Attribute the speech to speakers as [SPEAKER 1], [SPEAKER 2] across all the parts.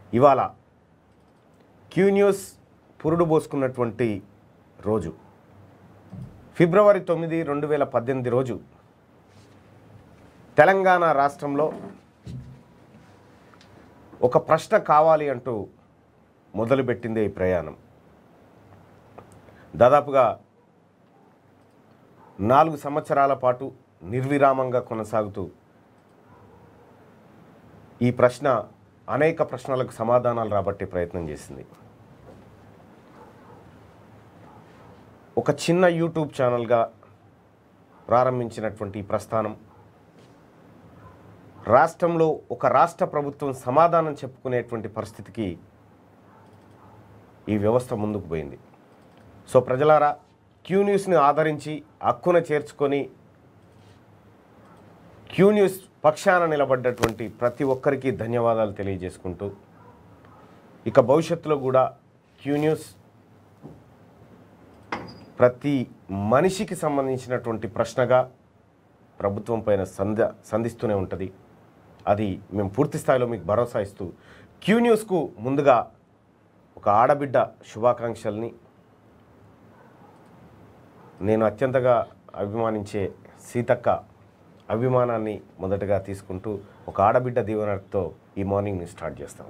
[SPEAKER 1] ఇవాళ Q news పురుడు పోసుకున్నటువంటి రోజు ఫిబ్రవరి తొమ్మిది రెండు వేల పద్దెనిమిది రోజు తెలంగాణ రాష్ట్రంలో ఒక ప్రశ్న కావాలి అంటూ మొదలుపెట్టిందే ఈ ప్రయాణం దాదాపుగా నాలుగు సంవత్సరాల పాటు నిర్విరామంగా కొనసాగుతూ ఈ ప్రశ్న అనేక ప్రశ్నలకు సమాధానాలు రాబట్టే ప్రయత్నం చేసింది ఒక చిన్న యూట్యూబ్ ఛానల్గా ప్రారంభించినటువంటి ఈ ప్రస్థానం రాష్ట్రంలో ఒక రాష్ట్ర ప్రభుత్వం సమాధానం చెప్పుకునేటువంటి పరిస్థితికి ఈ వ్యవస్థ ముందుకు పోయింది సో ప్రజలారా క్యూ న్యూస్ని ఆదరించి హక్కున చేర్చుకొని క్యూ న్యూస్ పక్షాన నిలబడ్డటువంటి ప్రతి ఒక్కరికి ధన్యవాదాలు తెలియజేసుకుంటూ ఇక భవిష్యత్తులో కూడా క్యూ న్యూస్ ప్రతి మనిషికి సంబంధించినటువంటి ప్రశ్నగా ప్రభుత్వం పైన సంద సంధిస్తూనే ఉంటుంది అది మేము పూర్తి స్థాయిలో మీకు భరోసా ఇస్తూ క్యూ న్యూస్కు ముందుగా ఒక ఆడబిడ్డ శుభాకాంక్షల్ని నేను అత్యంతగా అభిమానించే సీతక్క అభిమానాన్ని మొదటగా తీసుకుంటూ ఒక ఆడబిడ్డ దీవెనతో ఈ మార్నింగ్ని స్టార్ట్ చేస్తాను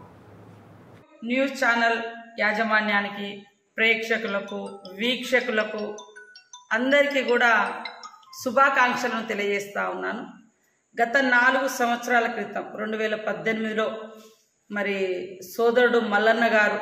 [SPEAKER 2] న్యూస్ ఛానల్ యాజమాన్యానికి ప్రేక్షకులకు వీక్షకులకు అందరికీ కూడా శుభాకాంక్షలను తెలియజేస్తా ఉన్నాను గత నాలుగు సంవత్సరాల క్రితం రెండు వేల పద్దెనిమిదిలో మరి సోదరుడు మల్లన్న గారు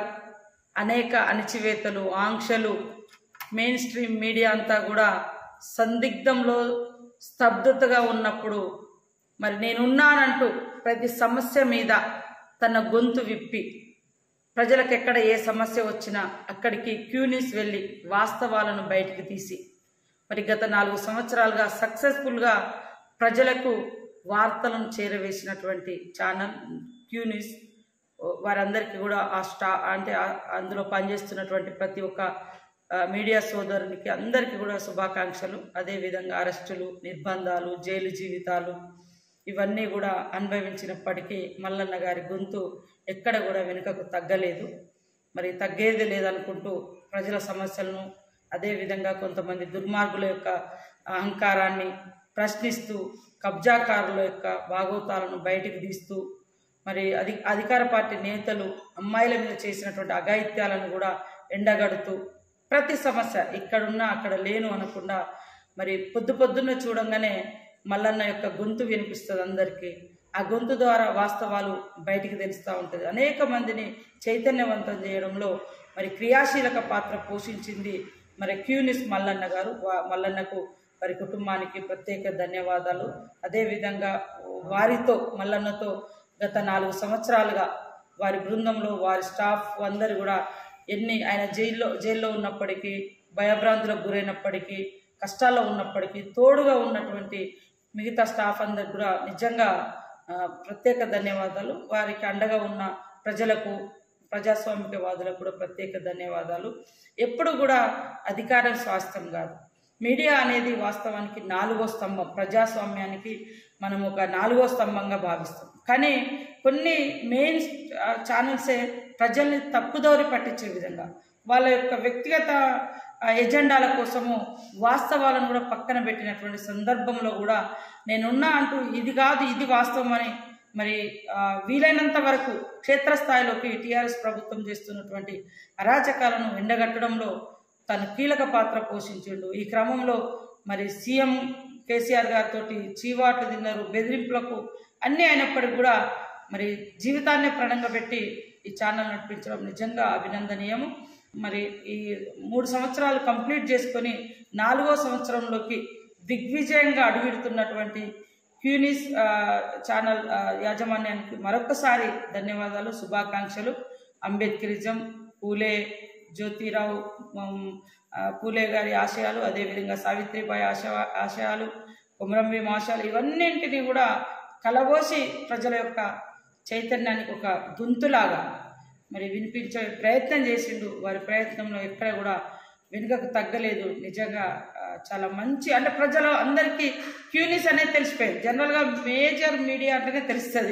[SPEAKER 2] అనేక అణిచివేతలు ఆంక్షలు మెయిన్ స్ట్రీమ్ మీడియా అంతా కూడా సందిగ్ధంలో స్తబ్దతగా ఉన్నప్పుడు మరి నేనున్నానంటూ ప్రతి సమస్య మీద తన గొంతు విప్పి ప్రజలకు ఎక్కడ ఏ సమస్య వచ్చినా అక్కడికి క్యూనిస్ వెళ్ళి వాస్తవాలను బయటికి తీసి మరి గత నాలుగు సంవత్సరాలుగా సక్సెస్ఫుల్గా ప్రజలకు వార్తలను చేరవేసినటువంటి ఛానల్ క్యూనిస్ వారందరికీ కూడా ఆ స్టా అంటే ఆ- అందులో పనిచేస్తున్నటువంటి ప్రతి ఒక్క ఆ, మీడియా సోదరునికి అందరికీ కూడా శుభాకాంక్షలు అదేవిధంగా అరెస్టులు నిర్బంధాలు జైలు జీవితాలు ఇవన్నీ కూడా అనుభవించినప్పటికీ మల్లన్న గారి గొంతు ఎక్కడ కూడా వెనుకకు తగ్గలేదు మరి తగ్గేది లేదనుకుంటూ ప్రజల సమస్యలను అదేవిధంగా కొంతమంది దుర్మార్గుల యొక్క అహంకారాన్ని ప్రశ్నిస్తూ కబ్జాకారుల యొక్క భాగోతాలను బయటికి తీస్తూ మరి అధి అధికార పార్టీ నేతలు అమ్మాయిల మీద చేసినటువంటి అఘాయిత్యాలను కూడా ఎండగడుతూ ప్రతి సమస్య ఇక్కడున్నా అక్కడ లేను అనకుండా మరి పొద్దు పొద్దున్న చూడంగానే మల్లన్న యొక్క గొంతు వినిపిస్తుంది అందరికీ ఆ గొంతు ద్వారా వాస్తవాలు బయటికి తెలుస్తూ ఉంటుంది అనేక మందిని చైతన్యవంతం చేయడంలో మరి క్రియాశీలక పాత్ర పోషించింది మరి క్యూనిస్ మల్లన్న గారు వా- మల్లన్నకు వారి కుటుంబానికి ప్రత్యేక ధన్యవాదాలు అదేవిధంగా వారితో మల్లన్నతో గత నాలుగు సంవత్సరాలుగా వారి బృందంలో వారి స్టాఫ్ అందరూ కూడా ఎన్ని ఆయన జైల్లో జైల్లో ఉన్నప్పటికీ భయభ్రాంతులకు గురైనప్పటికీ కష్టాల్లో ఉన్నప్పటికీ తోడుగా ఉన్నటువంటి మిగతా స్టాఫ్ అందరు కూడా నిజంగా ఆ, ప్రత్యేక ధన్యవాదాలు వారికి అండగా ఉన్న ప్రజలకు ప్రజాస్వామికవాదులకు కూడా ప్రత్యేక ధన్యవాదాలు ఎప్పుడు కూడా అధికారం స్వాస్థ్యం కాదు మీడియా అనేది వాస్తవానికి నాలుగో స్తంభం ప్రజాస్వామ్యానికి మనం ఒక నాలుగో స్తంభంగా భావిస్తాం కానీ కొన్ని మెయిన్ ఛానల్సే ప్రజల్ని తప్పుదోరి పట్టించే విధంగా వాళ్ళ యొక్క వ్యక్తిగత ఆ, ఎజెండాల కోసము వాస్తవాలను కూడా పక్కన పెట్టినటువంటి సందర్భంలో కూడా నేనున్నా అంటూ ఇది కాదు ఇది వాస్తవం అని మరి ఆ, వీలైనంత వరకు క్షేత్రస్థాయిలోకి టీఆర్ఎస్ ప్రభుత్వం చేస్తున్నటువంటి అరాచకాలను ఎండగట్టడంలో తను కీలక పాత్ర పోషించిండు ఈ క్రమంలో మరి సీఎం కేసీఆర్ గారితో చీవాట్లు తిన్నారు బెదిరింపులకు అన్నీ అయినప్పటికీ కూడా మరి జీవితాన్నే ప్రణంగా పెట్టి ఈ ఛానల్ నడిపించడం నిజంగా అభినందనీయము మరి ఈ మూడు సంవత్సరాలు కంప్లీట్ చేసుకొని నాలుగో సంవత్సరంలోకి దిగ్విజయంగా అడుగుడుతున్నటువంటి క్యూనిస్ ఆ, ఛానల్ ఆ, యాజమాన్యానికి మరొకసారి ధన్యవాదాలు శుభాకాంక్షలు అంబేద్కరిజం పూలే జ్యోతిరావు ఉమ్, ఆ, పూలే గారి ఆశయాలు అదేవిధంగా సావిత్రిబాయి ఆశ ఆశయాలు కుమరం భీం ఆశయాలు ఇవన్నింటినీ కూడా కలబోసి ప్రజల యొక్క చైతన్యానికి ఒక గొంతులాగా మరి వినిపించే ప్రయత్నం చేసిండు వారి ప్రయత్నంలో ఎక్కడ కూడా వెనుకకు తగ్గలేదు నిజంగా ఆ, చాలా మంచి అంటే ప్రజలు అందరికీ క్యూనిస్ అనేది తెలిసిపోయింది జనరల్గా మేజర్ మీడియా అంటేనే తెలుస్తుంది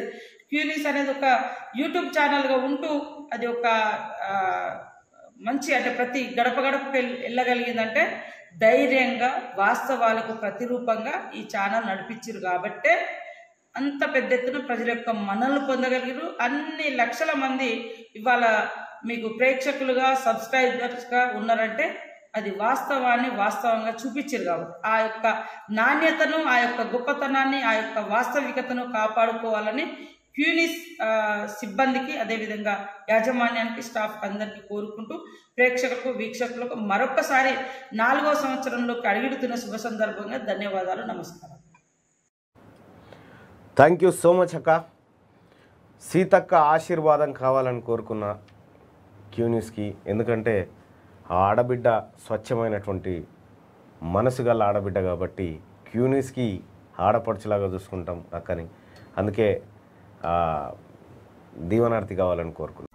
[SPEAKER 2] క్యూనిస్ అనేది ఒక యూట్యూబ్ ఛానల్గా ఉంటూ అది ఒక ఆ, మంచి అంటే ప్రతి గడప గడపకి వెళ్- వెళ్ళగలిగిందంటే ధైర్యంగా వాస్తవాలకు ప్రతిరూపంగా ఈ ఛానల్ నడిపించారు కాబట్టే అంత పెద్ద ఎత్తున ప్రజల యొక్క మనల్ని పొందగలిగారు అన్ని లక్షల మంది ఇవాళ మీకు ప్రేక్షకులుగా సబ్స్క్రైబర్స్గా ఉన్నారంటే అది వాస్తవాన్ని వాస్తవంగా చూపించారు కాబట్టి ఆ యొక్క నాణ్యతను ఆ యొక్క గొప్పతనాన్ని ఆ యొక్క వాస్తవికతను కాపాడుకోవాలని క్యూనిస్ ఆ, సిబ్బందికి అదేవిధంగా యాజమాన్యానికి స్టాఫ్ అందరికీ కోరుకుంటూ ప్రేక్షకులకు వీక్షకులకు మరొక్కసారి నాలుగో సంవత్సరంలోకి అడుగుతున్న శుభ సందర్భంగా ధన్యవాదాలు నమస్కారం
[SPEAKER 1] థ్యాంక్ యూ సో మచ్ అక్క సీతక్క ఆశీర్వాదం కావాలని కోరుకున్న క్యూ న్యూస్కి ఎందుకంటే ఆ ఆడబిడ్డ స్వచ్ఛమైనటువంటి మనసు గల ఆడబిడ్డ కాబట్టి క్యూ న్యూస్కి ఆడపడుచులాగా చూసుకుంటాం అక్కని అందుకే ఆ, దీవనార్థి కావాలని కోరుకున్నాం